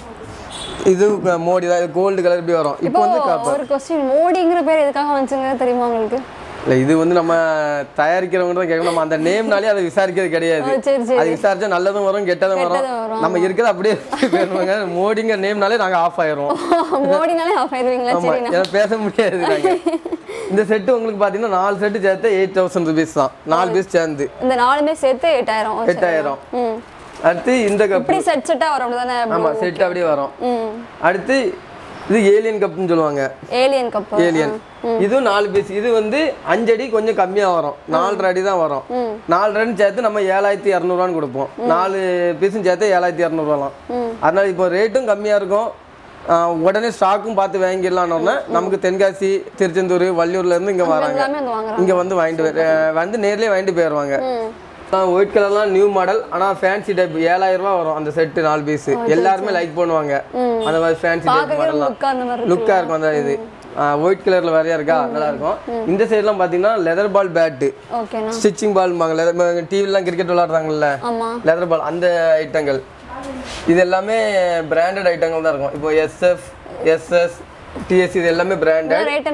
இது மோடி தான் இது கோல்டு கலர் இப்படி வரும் இப்போ வந்து
இப்போ ஒரு கொஸ்டின் மோடிங்கிற பேர் எதுக்காக வந்துச்சுங்க தெரியுமா உங்களுக்கு
இல்லை இது வந்து நம்ம தயாரிக்கிறவங்க தான் கேட்கணும் நம்ம அந்த நேம்னாலே அதை விசாரிக்கிறது கிடையாது
ஓ, சரி சரி
அது விசாரிச்சா நல்லதும் வரும் கெட்டதும் வரும்
கெட்டதும் வரும்,
நம்ம இருக்கிறது அப்படியே பேருவாங்க மோடிங்க நேம்னாலே நாங்க ஆஃப் ஆயிரும்
மோடினாலே ஆஃப் ஆயிடுவீங்களா
ஆமா
சரி
ஏன்னா பேச முடியாது நாங்க இந்த செட்டு உங்களுக்கு பாத்தீங்கன்னா நாலு செட்டு சேர்த்து எயிட் தௌசண்ட் ருபீஸ் தான் நாலு பீஸ் சேர்ந்து
இந்த நாலுமே சேர்த்து எட்டாயிரம் ஓ, சரி.
எட்டாயிரம்
ம்
அடுத்து இந்த கப்
இப்படி செட் செட்டா வரும் தானே
ஆமா செட் அப்படியே வரும்
ம்
அடுத்து இது ஏலியன் கப்னு சொல்லுவாங்க
ஏலியன் கப்
ஏலியன் இதுவும் நாலு பீஸ் இது வந்து அஞ்சு அடி கொஞ்சம் கம்மியா வரும் நாலரை அடி தான் வரும் நாலு அடி சேர்த்து நம்ம ஏழாயிரத்தி இரநூறுவான்னு கொடுப்போம் நாலு பீஸும் சேர்த்து ஏழாயிரத்தி இரநூறுவாலாம் அதனால இப்போ ரேட்டும் கம்மியா இருக்கும் ஆஹ் உடனே ஸ்டாக்கும் பார்த்து வாங்கிடலான்னு நமக்கு தென்காசி திருச்செந்தூர் வள்ளியூர்ல இருந்து இங்க வராங்க
எல்லாமே வந்து வாங்குறாங்க
இங்க வந்து வாங்கிட்டு போய்- அஹ் வந்து நேர்லயே வாங்கிட்டு போயிடுவாங்க
ம்
ஒயிட் கலர்லாம் நியூ மாடல் ஆனா ஃபேன்சி டைப் ஏழாயிரம் ரூபாய் வரும் அந்த செட்டு நாலு பீஸ் எல்லாருமே லைக் பண்ணுவாங்க அந்த மாதிரி ஃபேன்சி டைப்
பார்க்கவே
மாடல்லாம்
லுக்கா அந்த மாதிரி
லுக்கா இருக்கும் அந்த இது ஒயிட் கலர்ல வேறையா இருக்கா நல்லா இருக்கும் இந்த சைடுலாம் பாத்தீங்கன்னா லெதர் பால் பேட்டு
ஓகேண்ணா
ஸ்டிச்சிங் பால் லெதர் டிவிலாம் கிரிக்கெட் விளையாடுறாங்கல்ல
ஆமா
லெதர் பால் அந்த ஐட்டங்கள் இது எல்லாமே பிராண்டட் ஐட்டங்கள் தான் இருக்கும் இப்போ எஸ்எஃப் எஸ்எஸ் டிஎஸ் இது எல்லாமே பிராண்டட்
ரேட் என்ன வரும்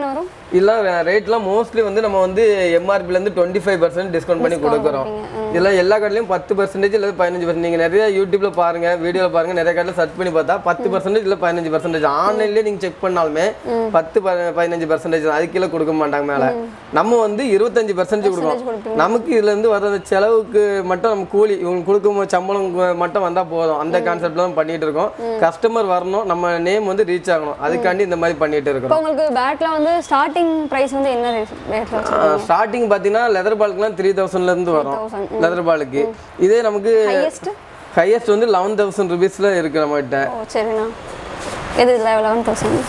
இல்லை ரேட்லாம் மோஸ்ட்லி வந்து நம்ம வந்து எம்ஆர்பிலேருந்து டுவெண்ட்டி ஃபைவ் பர்சன்ட் டிஸ்கவுண்ட் பண்ணி கொடுக்குறோம் இதெல்லாம் எல்லா கடையிலையும் பத்து பர்சன்டேஜ் இல்லை பதினஞ்சு பர்சன்ட் நீங்கள் நிறைய யூடியூப்ல பாருங்க வீடியோவில் பாருங்க நிறைய கடையில் சர்ச் பண்ணி பார்த்தா பத்து பர்சன்டேஜ் இல்லை பதினஞ்சு பர்சன்டேஜ் ஆன்லைன்லேயே நீங்கள் செக் பண்ணாலுமே பத்து ப- பதினஞ்சு பர்சன்டேஜ் அது கீழே கொடுக்க மாட்டாங்க மேலே நம்ம வந்து இருபத்தஞ்சு பர்சன்டேஜ் கொடுக்கணும் நமக்கு இதுல இருந்து வர அந்த செலவுக்கு மட்டும் நம்ம கூலி இவங்க கொடுக்கும் சம்பளம் கு- மட்டும் வந்தா போதும் அந்த கான்செப்ட்ல தான் பண்ணிட்டு இருக்கோம் கஸ்டமர் வரணும் நம்ம நேம் வந்து ரீச் ஆகணும் அதுக்காண்டி இந்த மாதிரி பண்ணிட்டு இருக்கிறோம்
இப்போ உங்களுக்கு பேட்ல வந்து ஸ்டார்டிங் பிரைஸ் வந்து என்ன ரேட்ல வச்சிருக்கீங்க
ஸ்டார்டிங் பார்த்தீங்கன்னா லெதர் பாலுக்குலாம் த்ரீ தௌசண்ட்லேருந்து வரும்
3000,
லெதர் பாலுக்கு இதே நமக்கு
ஹையஸ்ட்
ஹையஸ்ட் வந்து லெவன் தௌசண்ட் ருபீஸில் இருக்கு நம்மகிட்ட
ஓ சரிண்ணா எது லெவன் தௌசண்ட்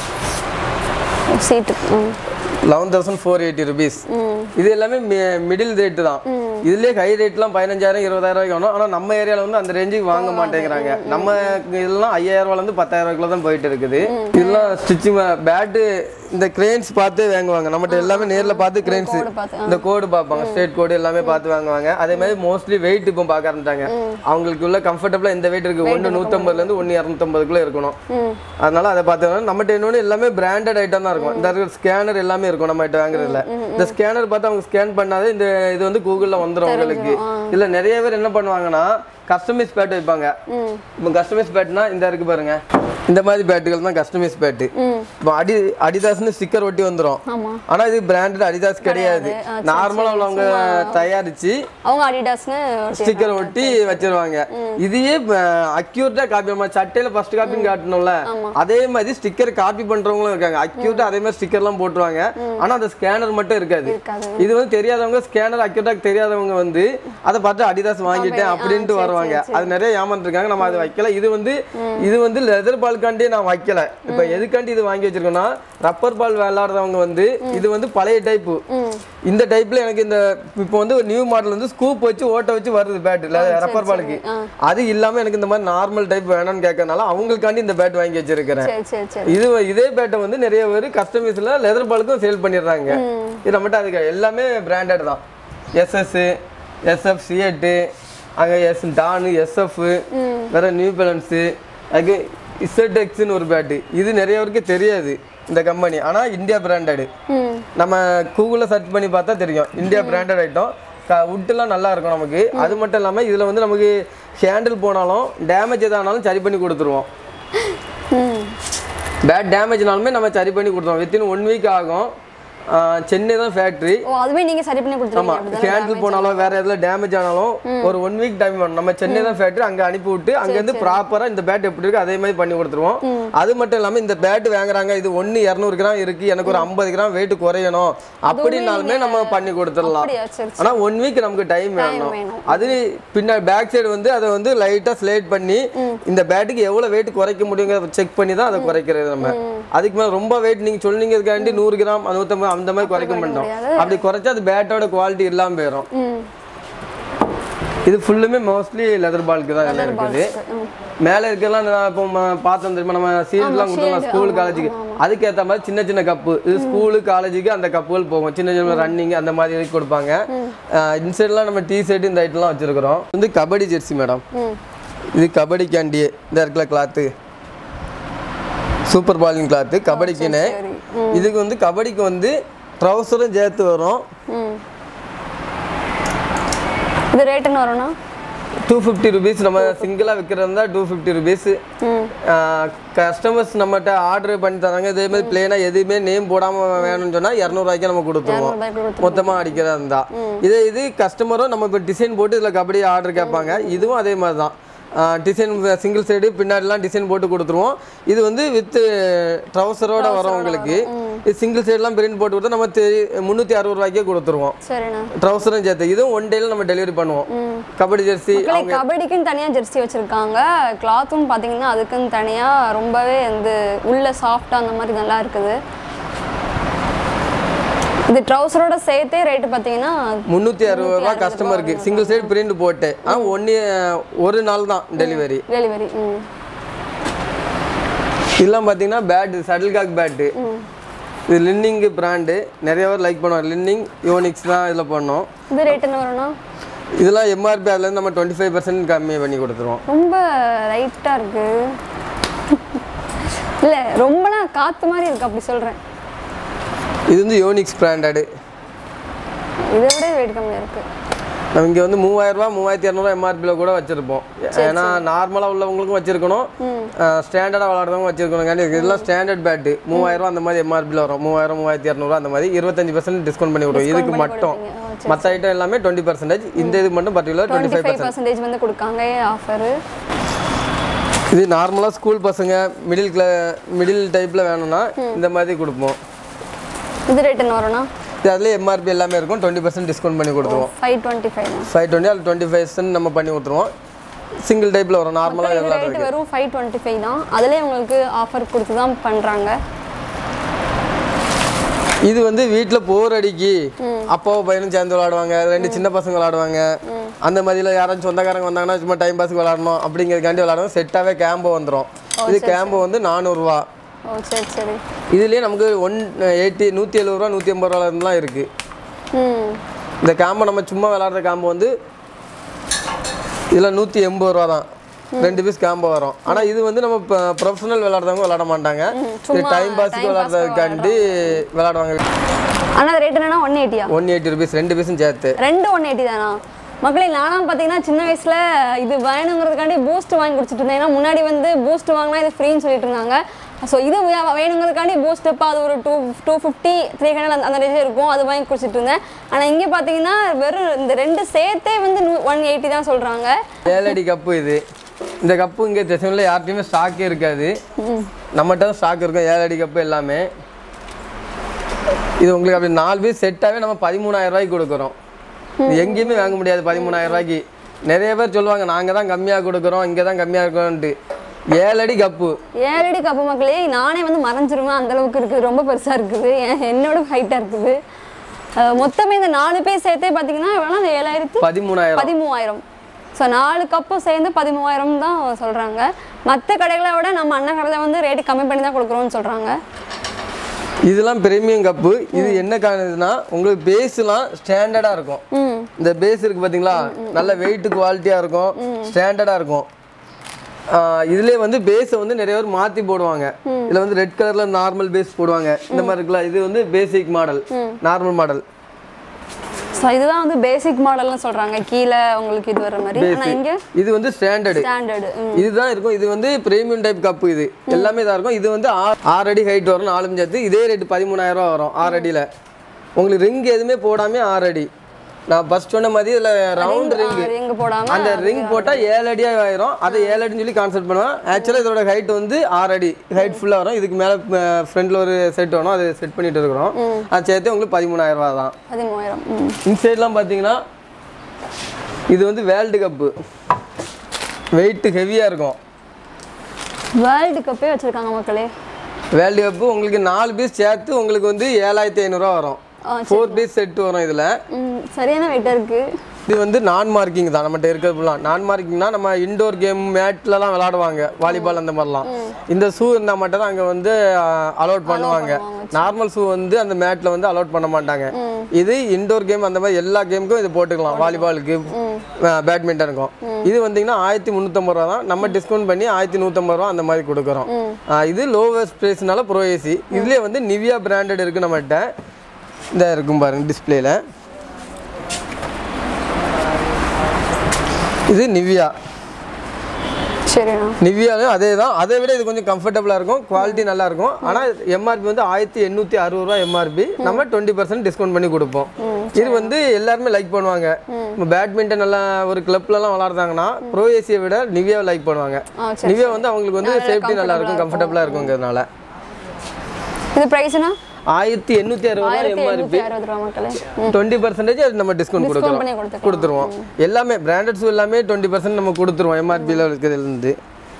சீட்டு ம்
eleven thousand four eighty rupees இது எல்லாமே மிடில் ரேட்டு தான் இதுலேயே ஹை ரேட்லாம் பதினஞ்சாயிரம் இருபதாயிரம் ரூபாய்க்கு வேணும் ஆனால் நம்ம ஏரியாவில் வந்து அந்த ரேஞ்சுக்கு வாங்க மாட்டேங்கிறாங்க நம்ம இதெல்லாம் ஐயாயிரம் ரூபாயிலேருந்து பத்தாயிரம் ரூபாய்க்குள்ள தான் போயிட்டு இருக்குது இதெல்லாம் ஸ்டிச்சிங் பேட்டு இந்த கிரெயின்ஸ் பார்த்து வாங்குவாங்க நம்மகிட்ட எல்லாமே நேரில் பார்த்து கிரெயின்ஸ்
கோடு பார்த்து,
இந்த கோடு பார்ப்பாங்க ஸ்டேட் கோடு எல்லாமே பார்த்து வாங்குவாங்க அதே மாதிரி மோஸ்ட்லி வெயிட் இப்போ பார்க்க ஆரம்பிச்சாங்க அவங்களுக்கு உள்ள கம்ஃபர்டபுளாக இந்த வெயிட் இருக்கு ஒன்று நூற்றம்பதுலேருந்து ஒன்று இரநூத்தம்பதுக்குள்ளே இருக்கணும் அதனால அதை பார்த்து நம்மகிட்ட இன்னொன்று எல்லாமே பிராண்டட் ஐட்டம் தான் இருக்கும் இந்த ஸ்கேனர் எல்லாமே இருக்கும் நம்ம கிட்ட வாங்குறதுல இந்த ஸ்கேனர் பார்த்து அவங்க ஸ்கேன் பண்ணாதே இந்த இது வந்து கூகுளில் வந்துடும் உங்களுக்கு இல்ல நிறைய பேர் என்ன பண்ணுவாங்கன்னா கஸ்டமைஸ் பேட் வைப்பாங்க இப்போ கஸ்டமைஸ் பேட்னா இந்த இருக்கு பாருங்க இந்த மாதிரி பேட்டுகள் தான் கஸ்டமைஸ் பேட்டு இப்போ அடி அடிதாஸ்னு ஸ்டிக்கர் ஒட்டி வந்துடும்
ஆமா
ஆனா இது பிராண்டட் அடிதாஸ் கிடையாது
ஆ, சரி,
நார்மலா உள்ளவங்க தயாரிச்சு
அவங்க அடிடாஸ்னு
ஸ்டிக்கர் ஒட்டி வச்சிருவாங்க இதையே அக்யூரேட்டா காப்பி நம்ம சட்டையில ஃபர்ஸ்ட் காப்பின்னு காட்டணும்ல அதே மாதிரி ஸ்டிக்கர் காப்பி பண்றவங்களும் இருக்காங்க அக்யூரேட்டா அதே மாதிரி ஸ்டிக்கர்லாம் போட்டுருவாங்க ஆனா அந்த ஸ்கேனர் மட்டும் இருக்காது
இருக்காது
இது வந்து தெரியாதவங்க ஸ்கேனர் அக்யூரேட்டா தெரியாதவங்க வந்து அதை பார்த்து அடிதாஸ் வாங்கிட்டேன் அப்படின்ட்டு வருவாங்க அது நிறைய ஏமாந்துருக்காங்க நம்ம அதை வைக்கல இது வந்து இது வந்து லெதர் பால்காண்டியே நான் வைக்கல இப்ப எதுக்காண்டி இது வாங்கி வச்சிருக்கோம்னா ரப்பர் பால் விளையாடுறவங்க வந்து இது வந்து பழைய டைப்பு இந்த டைப்ல எனக்கு இந்த இப்போ வந்து ஒரு நியூ மாடல் வந்து ஸ்கூப் வச்சு ஓட்ட வச்சு வருது பேட் ரப்பர் பாலுக்கு அது இல்லாம எனக்கு இந்த மாதிரி நார்மல் டைப் வேணும்னு கேட்கறதுனால அவங்களுக்காண்டி இந்த பேட் வாங்கி வச்சிருக்கிறேன்
சரி சரி சரி
இது இதே பேட்டை வந்து நிறைய பேர் கஸ்டமைஸ்ல லெதர் பாலுக்கும் சேல் பண்ணிடுறாங்க இது நம்மகிட்ட அதுக்கு எல்லாமே பிராண்டட் தான் எஸ்எஸ் எஸ்எஃப் சிஎட்டு அங்கே எஸ் டானு எஸ்எஃப் வேற நியூ பேலன்ஸு அதுக்கு இசட்எக்ஸ்னு ஒரு பேட்டு இது நிறைய பேருக்கு தெரியாது இந்த கம்பெனி ஆனால் இந்தியா பிராண்டடு
ம்
நம்ம கூகுளில் சர்ச் பண்ணி பார்த்தா தெரியும் இந்தியா பிராண்டட் ஐட்டம் உட்டுலாம் நல்லா இருக்கும் நமக்கு அது மட்டும் இல்லாமல் இதில் வந்து நமக்கு ஹேண்டில் போனாலும் டேமேஜ் எதானாலும் சரி பண்ணி கொடுத்துருவோம்
ம்
பேட் டேமேஜ்னாலுமே நம்ம சரி பண்ணி கொடுத்துருவோம் வித்தின் ஒன் வீக் ஆகும் ஆஹ் சென்னை தான் ஃபேக்ட்ரி
ஓ அதுவே நீங்க சரி பண்ணி
ஆமா
கொடுத்துருவீங்க அப்படிதானே
கேண்டில் போனாலும் வேற எதுல டேமேஜ் ஆனாலும் ஒரு ஒன் வீக் டைம் வேணும் நம்ம சென்னை தான் ஃபேக்டரி அங்க அனுப்பி விட்டு அங்க இருந்து ப்ராப்பரா இந்த பேட் எப்படி இருக்கு அதே மாதிரி பண்ணி கொடுத்துருவோம் அது மட்டும் இல்லாம இந்த பேட் வாங்குறாங்க இது ஒன்னு இரநூறு கிராம் இருக்கு எனக்கு ஒரு ஐம்பது கிராம் வெயிட் குறையணும் அப்படின்னாலுமே நம்ம பண்ணி கொடுத்துடலாம்
அப்படியா சரி
ஆனா ஒன் வீக் நமக்கு டைம் வேணும்
வேணும்.
அது பின்னாடி பேக் சைடு வந்து அதை வந்து லைட்டா ஸ்லேட் பண்ணி இந்த பேட்டுக்கு எவ்வளவு வெயிட் குறைக்க முடியுங்கிறத செக் பண்ணி தான் அதை குறைக்கிறது நம்ம அதுக்கு மேல ரொம்ப வெயிட் நீங்க சொன்னீங்கிறதுக்காண்டி நூறு கிராம் நூத்தம்பது அந்த மாதிரி குறைக்க மாட்டோம் அப்படி குறைச்சா அது பேட்டோட குவாலிட்டி இல்லாம போயிடும்
ம்
இது ஃபுல்லுமே மோஸ்ட்லி லெதர் பால்க்கு தான் எல்லாம் இருக்குது
ம்.
மேலே இருக்கலாம் நான் இப்போ ம- பார்த்தோம் தெரியுமா நம்ம சீல்ட்லாம் கொடுத்தோம் ஸ்கூல் காலேஜுக்கு அதுக்கேற்ற மாதிரி சின்ன சின்ன கப்பு இது ஸ்கூலு காலேஜுக்கு அந்த கப்புகள் போகும் சின்ன சின்ன ரன்னிங் அந்த மாதிரி இதுக்கு கொடுப்பாங்க இன்சைட்லாம் நம்ம டி ஷர்ட் இந்த ஐட்டம்லாம் வச்சிருக்கிறோம் வந்து கபடி ஜெர்சி மேடம்
ம்
இது கபடி கேண்டி இந்த இருக்குல்ல கிளாத்து சூப்பர் பாலிங் கிளாத்து கபடிக்குன்னு
சரி
இதுக்கு வந்து கபடிக்கு வந்து ட்ரௌசரும் சேர்த்து வரும்
ம் இது ரேட் என்ன வரும்னா
டூ ஃபிஃப்டி ருபீஸ் நம்ம சிங்கிளாக விற்கிறதா டூ ஃபிஃப்டி ருபீஸ்
ம்
கஸ்டமர்ஸ் நம்மகிட்ட ஆர்டர் பண்ணி தராங்க இதே மாதிரி பிளேனாக எதுவுமே நேம் போடாமல் வேணும்னு சொன்னால் இரநூறுவாய்க்கு நம்ம கொடுத்துருவோம்
இரநூறுபாய்க்கு கொடுத்து
மொத்தமாக அடிக்கிறதா இருந்தா இதே இது கஸ்டமரும் நம்ம இப்போ டிசைன் போட்டு இதில் கபடி ஆர்டர் கேட்பாங்க இதுவும் அதே மாதிரி தான் டிசைன் சிங்கிள் சைடு பின்னாடிலாம் டிசைன் போட்டு கொடுத்துருவோம் இது வந்து வித் ட்ரௌசரோட வரும் உங்களுக்கு இது சிங்கிள் சைடுலாம் பிரிண்ட் போட்டு கொடுத்தா நம்ம முந்நூற்றி அறுபது ரூபாய்க்கே கொடுத்துருவோம்
சரிண்ணா
ட்ரௌசரும் சேர்த்து இதுவும் ஒன் டேல நம்ம டெலிவரி பண்ணுவோம் கபடி ஜெர்சி
மக்களே கபடிக்குன்னு தனியாக ஜெர்சி வச்சுருக்காங்க கிளாத்தும் பார்த்தீங்கன்னா அதுக்குன்னு தனியாக ரொம்பவே வந்து உள்ள சாஃப்டாக அந்த மாதிரி நல்லா இருக்குது இது ட்ரௌசரோட சேர்த்தே ரேட்டு பார்த்தீங்கன்னா
முந்நூற்றி அறுபது ரூபா கஸ்டமருக்கு சிங்கிள் சைடு பிரிண்ட் போட்டு ஆ ஒன்று ஒரு நாள் தான் டெலிவரி
டெலிவரி ம்
இதெல்லாம் பார்த்தீங்கன்னா பேட்டு சட்டில்காக் பேட்டு இது லின்னிங் பிராண்டு நிறைய பேர் லைக் பண்ணுவாங்க லின்னிங் யோனிக்ஸ் தான் இதில் பண்ணோம்
இது ரேட் என்ன வரும்னா
இதெல்லாம் எம்ஆர்பி அதுலேருந்து நம்ம டுவெண்ட்டி ஃபைவ் பர்சன்ட் கம்மி பண்ணி கொடுத்துருவோம்
ரொம்ப லைட்டாக இருக்கு இல்லை ரொம்பலாம் காற்று மாதிரி இருக்கு அப்படி சொல்கிறேன்
இது வந்து யோனிக்ஸ் பிராண்டடு
இதை விட ரேட் கம்மியாக இருக்குது
நம்ம இங்கே வந்து மூவாயிரரூபா மூவாயிரத்தி இரநூறுவா எம்ஆர்பியில் கூட வச்சுருப்போம் ஏன்னா நார்மலாக உள்ளவங்களுக்கும் வச்சுருக்கணும் ஸ்டாண்டர்டாக விளாடுறவங்க வச்சுருக்கணும் இதெல்லாம் ஸ்டாண்டர்ட் பேட்டு மூவாயிரரூவா அந்த மாதிரி எம்ஆர்பியில் வரும் மூவாயிரம் மூவாயிரத்தி இரநூறுவா அந்த மாதிரி இருபத்தஞ்சு பர்சன்ட் டிஸ்கவுண்ட் பண்ணி விடுவோம் இதுக்கு மட்டும் மற்ற ஐட்டம் எல்லாமே டுவெண்ட்டி பர்சன்டேஜ் இந்த இது மட்டும் particular twenty
twenty
five
five percentage வந்து கொடுக்காங்க ஆஃபரு
இது நார்மலாக ஸ்கூல் பசங்க மிடில் கிளா மிடில் டைப்பில் வேணும்னா இந்த மாதிரி கொடுப்போம்
இது ரேட் என்ன வரும்னா
இது அதுலேயே எம்ஆர்பி எல்லாமே இருக்கும் டுவெண்ட்டி பர்சன்ட் டிஸ்கவுண்ட் பண்ணி கொடுத்துருவோம்
five twenty five
five twenty அது டுவெண்ட்டி ஃபைவ் நம்ம பண்ணி கொடுத்துருவோம் சிங்கிள் டைப்பில் வரும் நார்மலாக
இது
எவ்வளோ
ரேட் வெறும் ஃபைவ் டுவெண்ட்டி ஃபைவ் தான் அதுலேயே உங்களுக்கு ஆஃபர் கொடுத்து தான் பண்ணுறாங்க
இது வந்து வீட்டில் போர் அடிக்கி அப்பாவும் பையனும் சேர்ந்து விளாடுவாங்க ரெண்டு சின்ன பசங்க விளாடுவாங்க அந்த மாதிரில யாராச்சும் சொந்தக்காரங்க வந்தாங்கன்னா சும்மா டைம் பாஸ்க்கு விளாடணும் அப்படிங்கிறதுக்காண்டி விளாடுவோம் செட்டாகவே கேம்போ வந்துடும் இது கேம்போ வந்து நானூறுரூவா
ஓ சரி சரி
இதுலேயே நமக்கு ஒன் எயிட்டி நூற்றி எழுபது ரூபா நூற்றி எண்பது ரூபாலாம் இருக்குது
ம்
இந்த கேம்போ நம்ம சும்மா விளாட்ற கேம்போ வந்து இதில் நூற்றி எண்பது ரூபா தான் ரெண்டு பீஸ் கேம்போ வரும் ஆனால் இது வந்து நம்ம ப்ரொஃபஷனல் விளாட்றவங்க விளாட மாட்டாங்க இது டைம் பாஸ்க்கு விளாட்றதுக்காண்டி விளாடுவாங்க
ஆனால் ரேட் என்னன்னா ஒன் எயிட்டியா
ஒன் எயிட்டி ருபீஸ் ரெண்டு பீஸும் சேர்த்து
ரெண்டு ஒன் எயிட்டி தானா மக்களே நானும் பார்த்தீங்கன்னா சின்ன வயசில் இது வேணுங்கிறதுக்காண்டி பூஸ்ட் வாங்கி குடிச்சிட்டு இருந்தேன் ஏன்னா முன்னாடி வந்து பூஸ்ட் வாங்கினா இது ஃப்ரீன்னு சொல்லிட்டு இருந்தாங்க ஸோ இது வே- வேணுங்கிறதுக்காண்டி பூஸ்ட் அப்போ அது ஒரு two two fifty three hundred அந்த ரேஞ்ச் இருக்கும் அது வாங்கி குடிச்சிட்டு இருந்தேன் ஆனால் இங்கே பார்த்தீங்கன்னா வெறும் இந்த ரெண்டு சேர்த்தே வந்து ஒன் எயிட்டி தான் சொல்கிறாங்க
ஏழடி கப்பு இது இந்த கப்பு இங்கே தெசனில் யார்கிட்டயுமே ஸ்டாக்கே இருக்காது நம்மகிட்ட தான் ஸ்டாக் இருக்கும் ஏழடி கப்பு எல்லாமே இது உங்களுக்கு அப்படி நாலு பீஸ் செட்டாகவே நம்ம பதிமூணாயிரம் ரூபாய்க்கு கொடுக்குறோம் இது எங்கேயுமே வாங்க முடியாது பதிமூணாயிரம் ரூபாய்க்கு நிறைய பேர் சொல்லுவாங்க நாங்கள் தான் கம்மியாக கொடுக்குறோம் இங்கே தான் கம்மியாக இருக்கோன்ட்டு ஏழடி கப்பு
ஏழடி கப்பு மக்களே நானே வந்து மறைஞ்சிருவேன் அந்த அளவுக்கு இருக்குது ரொம்ப பெருசாக இருக்குது என்- என்னோட ஹைட்டாக இருக்குது அஹ் மொத்தமே இந்த நாலு பேர் சேர்த்தே பார்த்தீங்கன்னா எவ்வளோ அந்த ஏழாயிரத்தி
பதிமூணாயிரம்
பதிமூவாயிரம் ஸோ நாலு கப்பு சேர்ந்து பதிமூவாயிரம் தான் சொல்கிறாங்க மற்ற கடைகளை விட நம்ம அண்ணன் கடையில் வந்து ரேட்டு கம்மி பண்ணி தான் கொடுக்குறோம்னு சொல்கிறாங்க
இதெல்லாம் பிரீமியம் கப்பு இது என்ன காரணதுன்னா உங்களுக்கு பேஸ்லாம் ஸ்டாண்டர்டாக இருக்கும்
ம்
இந்த பேஸ் இருக்கு பாத்தீங்களா நல்ல வெயிட் குவாலிட்டியாக இருக்கும் ஸ்டாண்டர்டாக இருக்கும் ஆஹ் இதுலயே வந்து பேஸை வந்து நிறைய பேர் மாற்றி போடுவாங்க இதில் வந்து ரெட் கலரில் நார்மல் பேஸ் போடுவாங்க இந்த மாதிரி இருக்குல்ல இது வந்து basic model normal model
so இதுதான் வந்து பேசிக் மாடல்னு சொல்கிறாங்க கீழே உங்களுக்கு இது வர மாதிரி ஆனால் இங்கே
இது வந்து ஸ்டாண்டர்டு
ஸ்டாண்டர்டு
இதுதான் இருக்கும் இது வந்து பிரீமியம் டைப் கப்பு இது எல்லாமே இதாக இருக்கும் இது வந்து ஆ- ஆறு அடி ஹைட் வரும் நாலு சேர்த்து இதே ரேட்டு பதிமூணாயிரம் ரூபா வரும் ஆறு அடியில் உங்களுக்கு ரிங் எதுவுமே போடாமல் ஆறு அடி நான் ஃபர்ஸ்ட் சொன்ன மாதிரி இதில் ரவுண்ட் ரிங்
எங்கே போடாமல்
அந்த ரிங் போட்டால் ஏழு அடியாக ஆயிரும் அதை ஏழு அடின்னு சொல்லி கான்செப்ட் பண்ணுவேன் ஆக்சுவலாக இதோட ஹைட் வந்து ஆறு அடி ஹைட் ஃபுல்லாக வரும் இதுக்கு மேலே ஃப்ரண்ட்டில் ஒரு செட் வேணும் அது செட் பண்ணிட்டு இருக்கிறோம் அது சேர்த்து உங்களுக்கு பதிமூணாயிரம் ரூபா தான்
பதிமூவாயிரம் ம்
இன்சைட்லாம் பார்த்தீங்கன்னா இது வந்து வேர்ல்டு கப்பு வெயிட் ஹெவியாக இருக்கும்
வேர்ல்டு கப்பே வச்சுருக்காங்க மக்களே
வேர்ல்டு கப்பு உங்களுக்கு நாலு பீஸ் சேர்த்து உங்களுக்கு வந்து ஏழாயிரத்தி ஐநூறுரூவா வரும்
ஆ,
ஃபோர் பீஸ் செட்டு வரும் இதில்
ம் சரியான வெயிட்டாக இருக்குது
இது வந்து நான் மார்க்கிங் தான் நம்மகிட்ட இருக்கிறது ஃபுல்லாக நான் மார்க்கிங்னா நம்ம இண்டோர் கேம் மேட்லலாம் விளாடுவாங்க வாலிபால் அந்த மாதிரிலாம் இந்த ஷூ இருந்தால் மட்டும் தான் அங்கே வந்து அலோட் பண்ணுவாங்க நார்மல் ஷூ வந்து அந்த மேட்டில் வந்து அலோட் பண்ண மாட்டாங்க இது இண்டோர் கேம் அந்த மாதிரி எல்லா கேமுக்கும் இது போட்டுக்கலாம் வாலிபாலுக்கு பேட்மிண்டனுக்கும் இது வந்தீங்கன்னா ஆயிரத்தி முந்நூற்றம்பது ரூபா தான் நம்ம டிஸ்கவுண்ட் பண்ணி ஆயிரத்தி நூற்றம்பது ரூபா அந்த மாதிரி கொடுக்குறோம் ஆ, இது லோவஸ்ட் ப்ரைஸ்னால ப்ரோ ஏசி இதுலேயே வந்து நிவியா பிராண்டட் இருக்குது நம்மகிட்ட இந்த இருக்கும் பாருங்க டிஸ்பிளேல இது நிவியா
சரிண்ணா
நிவியாலும் அதே தான் அதை விட இது கொஞ்சம் கம்ஃபர்டபுளாக இருக்கும் குவாலிட்டி நல்லா இருக்கும் ஆனால் எம்ஆர்பி வந்து ஆயிரத்தி எண்ணூற்றி அறுபது ரூபா எம்ஆர்பி நம்ம டுவெண்ட்டி பர்சன்ட் டிஸ்கவுண்ட் பண்ணி கொடுப்போம் இது வந்து எல்லாருமே லைக் பண்ணுவாங்க இப்போ பேட்மிண்டன் எல்லாம் ஒரு கிளப்லலாம் விளாடுறாங்கன்னா ப்ரோ ஏசியை விட நிவியாவை லைக் பண்ணுவாங்க
ஆ சரி
நிவியா வந்து அவங்களுக்கு வந்து சேஃப்டி நல்லா இருக்கும் கம்ஃபர்டபுளாக இருக்குங்கிறதுனால
இது ப்ரைஸ்னா
ஆயிரத்தி எண்ணூற்றி அறுபது ரூபா
ஆயிரத்தி
எம்ஆர்பி
எழுநூற்றி அறுபது ரூபா மக்களே
டுவெண்ட்டி பர்சன்டேஜ் நம்ம டிஸ்கவுண்ட்
டிஸ்கவுண்ட் பண்ணி
கொடுக்குறோம்
கொடுத்துருக்கோம்
கொடுத்துருவோம் எல்லாமே பிராண்டட் ஷூ எல்லாமே டுவெண்ட்டி பர்சன்ட் நம்ம கொடுத்துருவோம் எம்ஆர்பியில் இருக்கிறதுலேருந்து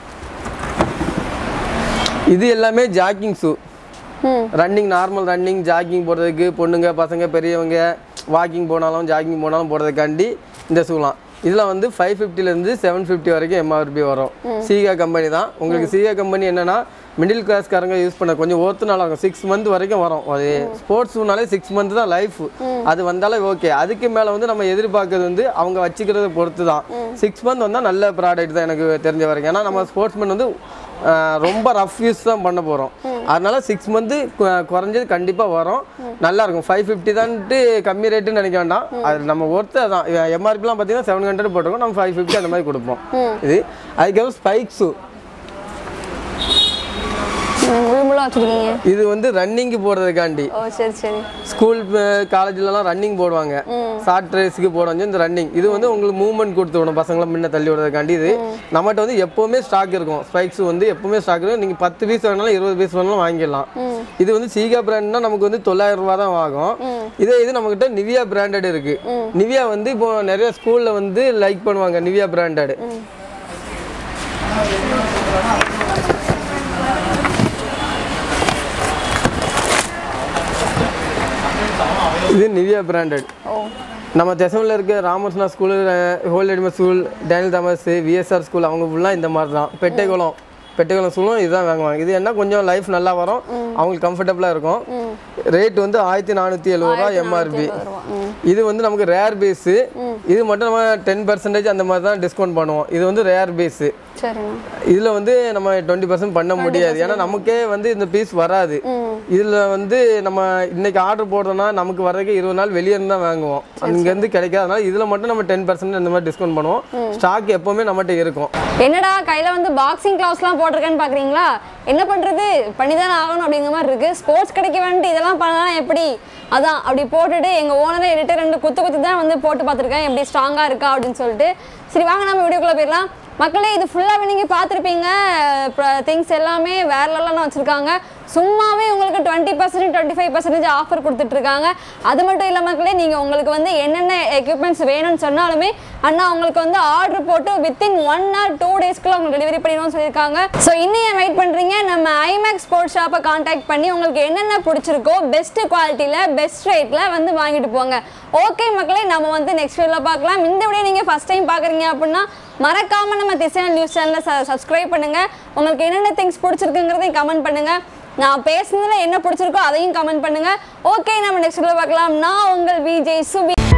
இது எல்லாமே ஜாக்கிங் ஷூ
ம்
ரன்னிங் நார்மல் ரன்னிங் ஜாக்கிங் போடுறதுக்கு பொண்ணுங்க பசங்க பெரியவங்க வாக்கிங் போனாலும் ஜாக்கிங் போனாலும் போடுறதுக்காண்டி இந்த ஷூலாம் இதில் வந்து ஃபைவ் ஃபிஃப்டிலேருந்து செவன் ஃபிஃப்டி வரைக்கும் எம்ஆர்பி வரும் சீகா கம்பெனி தான் உங்களுக்கு சீகா கம்பெனி என்னன்னா மிடில் கிளாஸ்காரங்க யூஸ் பண்ண கொஞ்சம் ஒர்த்து நல்லா இருக்கும் சிக்ஸ் மந்த் வரைக்கும் வரும் அது ஸ்போர்ட்ஸ்னாலே சிக்ஸ் மந்த் தான் லைஃப் அது வந்தாலே ஓகே அதுக்கு மேலே வந்து நம்ம எதிர்பார்க்கறது வந்து அவங்க வச்சுக்கிறத பொறுத்து தான் சிக்ஸ் மந்த் வந்தால் நல்ல ப்ராடக்ட் தான் எனக்கு தெரிஞ்ச வரைக்கும் ஏன்னா நம்ம ஸ்போர்ட்ஸ்மேன் வந்து ஆஹ், ரொம்ப ரஃப் யூஸ் தான் பண்ண போகிறோம் அதனால சிக்ஸ் மந்த்து குறைஞ்சது கண்டிப்பாக வரும் நல்லா இருக்கும் ஃபைவ் ஃபிஃப்டி தான்ட்டு கம்மி ரேட்டுன்னு நினைக்க வேண்டாம் அது நம்ம ஒர்த்து அதான் எம்ஆர்பிலாம் பார்த்தீங்கன்னா செவன் ஹண்ட்ரட் போட்டிருக்கோம் நம்ம ஃபைவ் ஃபிஃப்டி அந்த மாதிரி கொடுப்போம் இது அதுக்கப்புறம் ஸ்பைக் ஷூ
முழுமுழும் வச்சுருக்கீங்க
இது வந்து ரன்னிங்கு போடுறதுக்காண்டி
ஓ சரி சரி
ஸ்கூல் காலேஜ்லலாம் ரன்னிங் போடுவாங்க ஷார்ட் ரேஸுக்கு போடுவாங்க இந்த ரன்னிங் இது வந்து உங்களுக்கு மூவ்மெண்ட் கொடுத்து விடணும் பசங்களை முன்ன தள்ளி விடுறதுக்காண்டி இது நம்மகிட்ட வந்து எப்போவுமே ஸ்டாக் இருக்கும் ஸ்பைக்ஸ் வந்து எப்பவுமே ஸ்டாக் இருக்கும் நீங்கள் பத்து பீஸ் வேணாலும் இருபது பீஸ் வேணாலும் வாங்கிடலாம் இது வந்து சீகா பிராண்ட்னா நமக்கு வந்து தொள்ளாயிரம் ரூபா தான் ஆகும் இதே இது நம்மகிட்ட நிவியா பிராண்டட் இருக்கு நிவியா வந்து இப்போ நிறைய ஸ்கூல்ல வந்து லைக் பண்ணுவாங்க நிவியா பிராண்டட் இது நிவியா பிராண்டட்
ஓ
நம்ம தெசமில் இருக்க Ramakrishna school Holy Redeemer school Daniel Thomas VSR school அவங்க ஃபுல்லாக இந்த மாதிரி தான் பெட்டைக்குளம் பெட்டைக்குளம் ஸ்கூலும் இதுதான் வாங்குவாங்க இது என்ன கொஞ்சம் லைஃப் நல்லா வரும் அவங்களுக்கு கம்ஃபர்டபுளாக இருக்கும் ரேட் வந்து ஆயிரத்தி நானூற்றி எழுபது ரூபா எம்ஆர்பி இது வந்து நமக்கு ரேர் பேஸு இது மட்டும் நம்ம டென் பர்சன்டேஜ் அந்த மாதிரி தான் டிஸ்கவுண்ட் பண்ணுவோம் இது வந்து ரேர் பேஸு
சரிண்ணா
இதில் வந்து நம்ம டுவெண்ட்டி பர்சன்ட் பண்ண முடியாது ஏன்னா நமக்கே வந்து இந்த பீஸ் வராது இதில் வந்து நம்ம இன்னைக்கு ஆர்டர் போடுறோம்னா நமக்கு வர்றதுக்கு இருபது நாள் வெளியே இருந்து தான் வாங்குவோம் அங்கேருந்து கிடைக்காதனால இதில் மட்டும் நம்ம டென் பர்சன்ட் இந்த மாதிரி டிஸ்கவுண்ட் பண்ணுவோம் ஸ்டாக் எப்போவுமே நம்மகிட்ட இருக்கும்
என்னடா கையில வந்து பாக்ஸிங் கிளாஸ்லாம் போட்டிருக்கேன்னு பாக்குறீங்களா என்ன பண்றது பண்ணிதானே ஆகணும் அப்படிங்கிற மாதிரி இருக்கு ஸ்போர்ட்ஸ் கிடைக்க வேண்டிட்டு இதெல்லாம் பண்ணலாம் எப்படி அதான் அப்படி போட்டுட்டு எங்க ஓனரை எடுத்து ரெண்டு குத்து குத்து தான் வந்து போட்டு பார்த்துருக்கேன் எப்படி ஸ்ட்ராங்கா இருக்கா அப்படின்னு சொல்லிட்டு சரி வாங்க நம்ம வீடியோக்குள்ள போயிடலாம் மக்களே இது ஃபுல்லாகவே நீங்கள் பார்த்துருப்பீங்க திங்ஸ் எல்லாமே வேற லெவலில் வச்சுருக்காங்க சும்மாவே உங்களுக்கு twenty percent twenty five percentage offer கொடுத்துட்ருக்காங்க அது மட்டும் இல்லை மக்களே நீங்கள் உங்களுக்கு வந்து என்னென்ன எக்யூப்மெண்ட்ஸ் வேணும்னு சொன்னாலுமே அண்ணா உங்களுக்கு வந்து ஆர்டர் போட்டு வித்தின் ஒன் ஆர் டூ டேஸ்க்குள்ள உங்களுக்கு டெலிவரி பண்ணிடுவோம்னு சொல்லியிருக்காங்க ஸோ இன்னும் ஏன் வெயிட் பண்ணுறீங்க நம்ம ஐமேக்ஸ் ஸ்போர்ட்ஸ் ஷாப்பை காண்டாக்ட் பண்ணி உங்களுக்கு என்னென்ன பிடிச்சிருக்கோ பெஸ்ட் குவாலிட்டியில் பெஸ்ட் ரேட்டில் வந்து வாங்கிட்டு போங்க ஓகே மக்களே நம்ம வந்து நெக்ஸ்ட் வீடியோவில் பார்க்கலாம் இந்த வீடியோ நீங்கள் ஃபஸ்ட் டைம் பார்க்குறீங்க அப்படின்னா மறக்காம நம்ம திசையன் நியூஸ் சேனலை சப்ஸ்கிரைப் பண்ணுங்க உங்களுக்கு என்னென்ன திங்ஸ் பிடிச்சிருக்குங்கிறதையும் கமெண்ட் பண்ணுங்க நான் பேசுனதுல என்ன பிடிச்சிருக்கோ அதையும் கமெண்ட் பண்ணுங்க ஓகே நம்ம நெக்ஸ்ட் வீடியோ பார்க்கலாம் நான் உங்கள் விஜய் சுபி